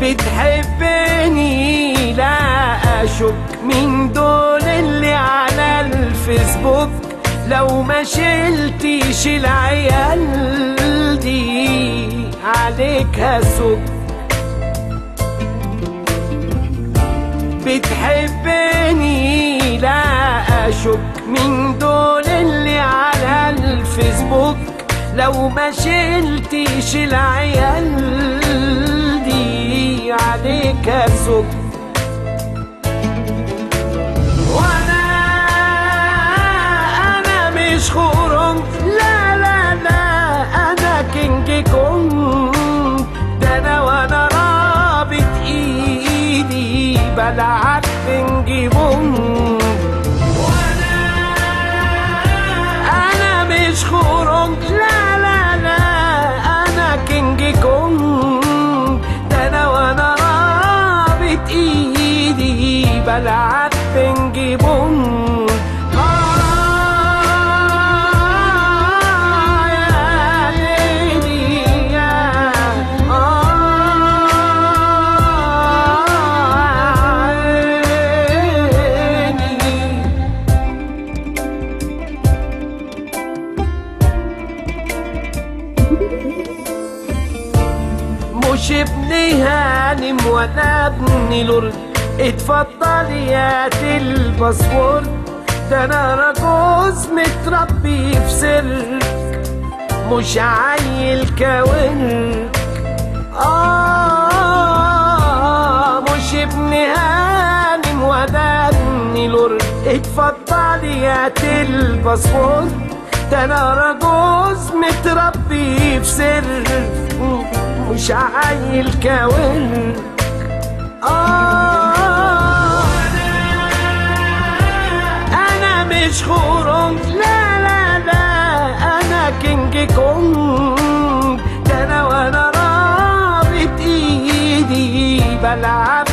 بتحبني لا اشك من دول اللي على الفيسبوك لو ما شلتيش العيال دي عليك هسك بتحبني لا اشك من دول اللي على الفيسبوك لو ما شلتيش العيال دي عليك اسك وانا انا مش خورم لا لا لا انا كينج كونج ده انا وانا رابط ايدي بلعب بنج بونج وانا انا مش خورم لا لا لا انا كينج كونج ده انا وانا رابط ايدي بلعب بنج بونج آه يا ليلي يا آه عيني مش ابن هانم ولا ابن لورد اتفضل يا الباسبورت ده انا راجوز متربي في سرك مش عيل كاونك آه مش ابن هانم ولا ابن لورد اتفضل يا الباسبورت ده انا راجوز متربي في سرك مش عيل كاونك آه أنا مش خورم لا لا لا أنا كينج كونج ده أنا وأنا رابط إيدي بلعب